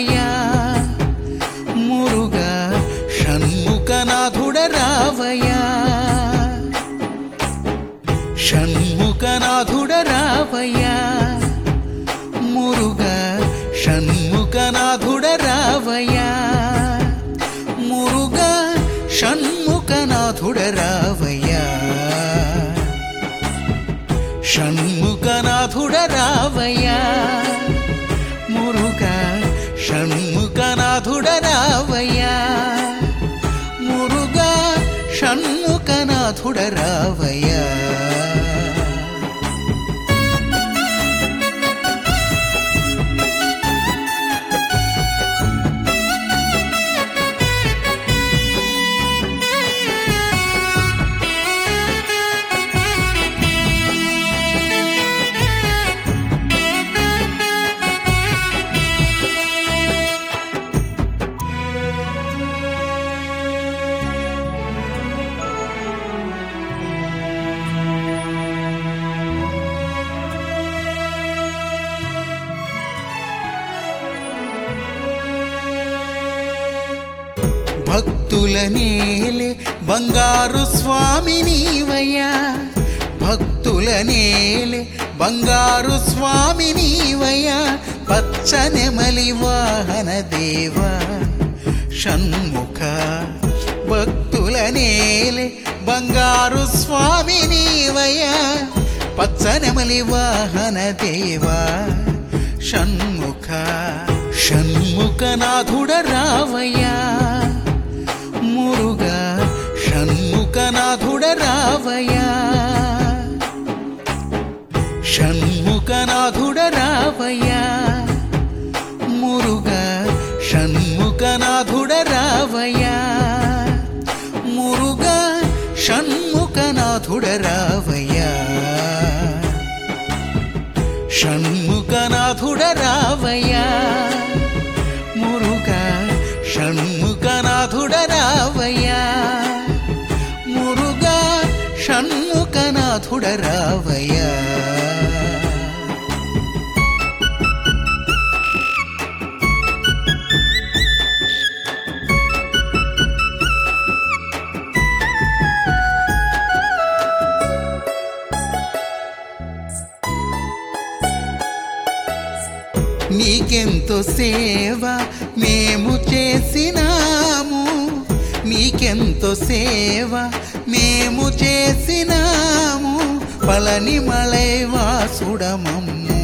రావయ్యా మురుగా షణ్ముఖనాథుడ రావయ్యా షణ్ముఖనాథుడ రావయ్యా మురుగా షణ్ముఖనాథుడ రావయ్యా మురుగా షణ్ముఖనాథుడ రావయ్యా షణ్ముఖనాథుడ రావయ్యా మురుగా షణ్ముఖనాథుడ రావయ్యా మురుగా షణ్ముఖనాథుడ రావయ్యా భక్తుల నేలే బంగారు స్వామి నీవయ్యా భక్తుల నేలే బంగారు స్వామి నీవయ్యా పచ్చనెమలి వాహన దేవా షణ్ముఖ భక్తుల నేలే బంగారు స్వామి నీవయ్యా పచ్చనెమలి వాహన దేవా షణ్ముఖ షణ్ముఖనాథుడ రావయ్యా మురుగా షణ్ముఖనాథుడ రావయ్యా షణ్ముఖనాథుడ రావయ్యా మురుగా షణ్ముఖనాథుడ రావయ్యా మురుగా షణ్ముఖనాథుడ రావయ్యా షణ్ముఖనాథుడ రావయ్యా మురుగా షణ్ముఖనాథుడ రావయ్యా మురుగా షణ్ముఖనాథుడ రావయ్యా నీకెంతో సేవ మేము చేసినాము నీకెంతో సేవ మేము చేసినాము పలని మలై వాసుడమమ్ము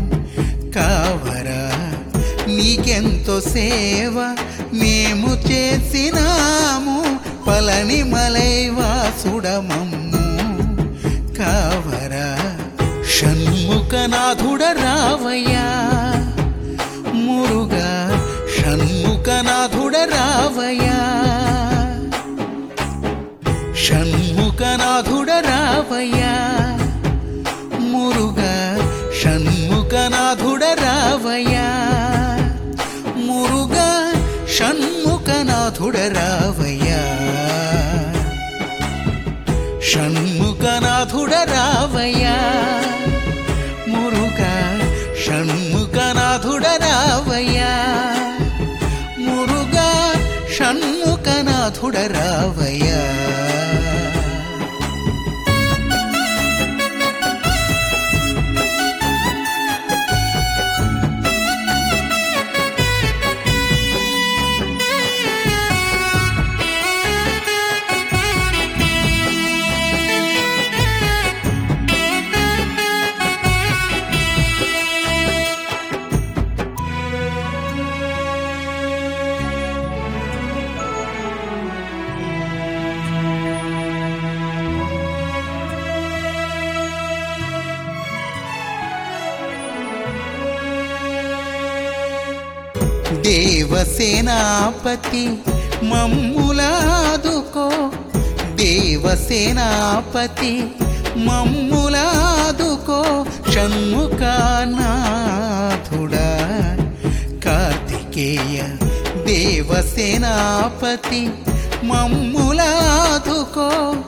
కావరా నీకెంతో సేవ మేము చేసినాము పలని మలై వాసుడమమ్ము కావరా షణ్ముఖనాథుడ రావయ్యా మురుగా షణ్ముఖనాథుడ రావయ్యా షణ్ముఖనాథుడ రావయ్యా మురుగా షణ్ముఖనాథుడ రావయ్యా మురుగా షణ్ముఖనాథుడ రావయ్యా షణ్ముఖనాథుడ రావయ్యా మురుగా షణ్ముఖనాథుడ రావయ్యా మురుగా షణ్ముఖనాథుడ రావయ్యా దేవసేనాపతి మమ్ములాదుకో దేవసేనాపతి మమ్ములాదుకో షణ్ముఖనాథుడా కార్తికేయ దేవసేనాపతి మమ్ములాదుకో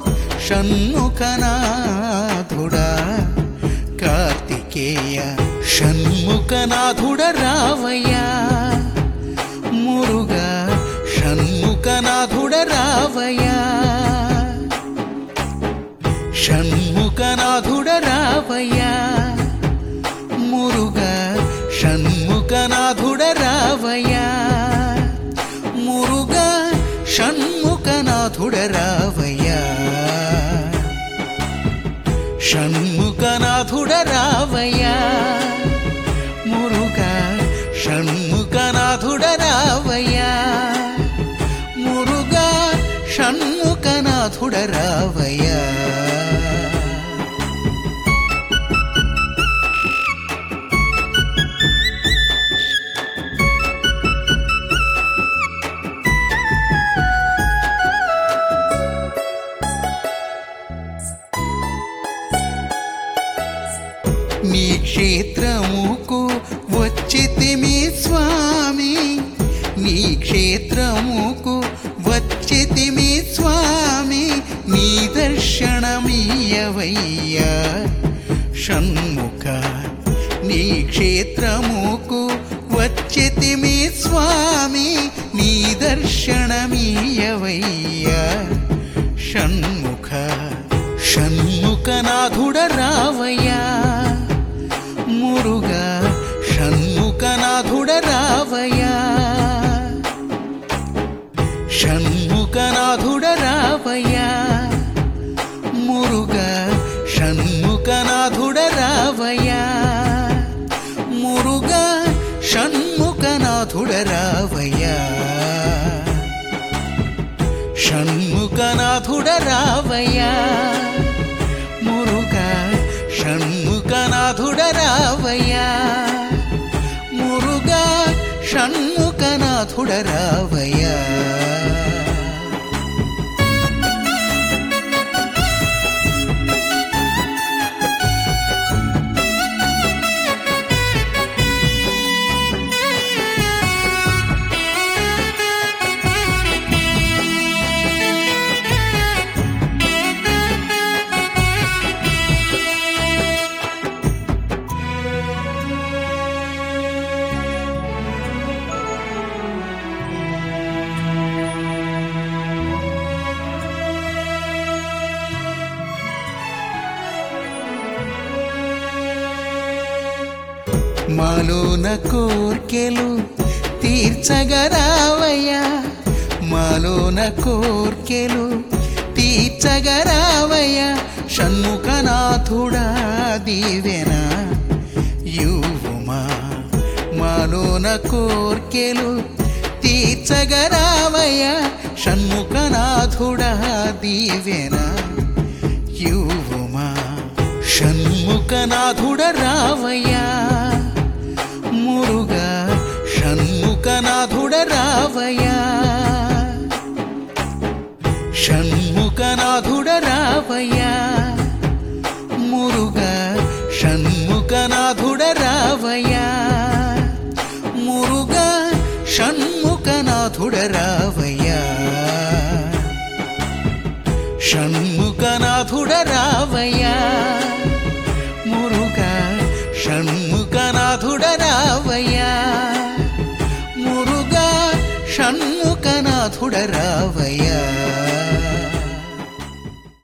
షణ్ముఖనాథుడా కార్తికేయ షణ్ముఖనాథుడ రావయ్యా రావయ్యా మురుగా షణ్ముఖనాథుడ రావయ్యా షణ్ముఖనాథుడ రావయ్యా మురుగా షణ్ముఖనాథుడ రావయ్యా మురుగా షణ్ముఖనాథుడ రావయ్యా నీ క్షేత్రముకు వచ్చితిమి స్వామి నీ క్షేత్రముకు వచ్చితిమి స్వామి నీ దర్శనమీయవయ్యా షణ్ముఖ నీ క్షేత్రముకు వచ్చితిమి స్వామి నీ దర్శనమీయవయ్యా షణ్ముఖ షణ్ముఖనాథుడ రావయ్యా మురుగా షణ్ముఖనాథుడ రావయ్యా షణ్ముఖనాథుడ రావయ్యా మురుగా షణ్ముఖనాథుడ రావయ్యా మురుగా షణ్ముఖనాథుడ రావయ్యా షణ్ముఖనాథుడ రావయ్యా మురుగా షణ్ముఖనాథుడ రావయ్యా మురుగా షణ్ముఖనాథుడ రావయ్యా మాలోన కోర్కెలు తీర్చగరావయ్యా మాలోన కోర్కెలు తీర్చగరావయ్యా షణ్ముఖనాథుడా దీవెన యువుమా మాలోన కోర్కెలు తీర్చగరావయ్యా షణ్ముఖనాథుడా దీవెన యువుమా షణ్ముఖనాథుడ రావయ్యా మురుగా షణ్ముఖనాథుడ రావయ్యా షణ్ముఖనాథుడ రావయ్యా మురుగా షణ్ముఖనాథుడ రావయ్యా మురుగా షణ్ముఖనాథుడ రావయ్యా షణ్ముఖనాథుడ రావయ్యా మురుగా షణ్ముఖనాథుడ రావయ్యా మురుగా షణ్ముఖనాథుడ రావయ్యా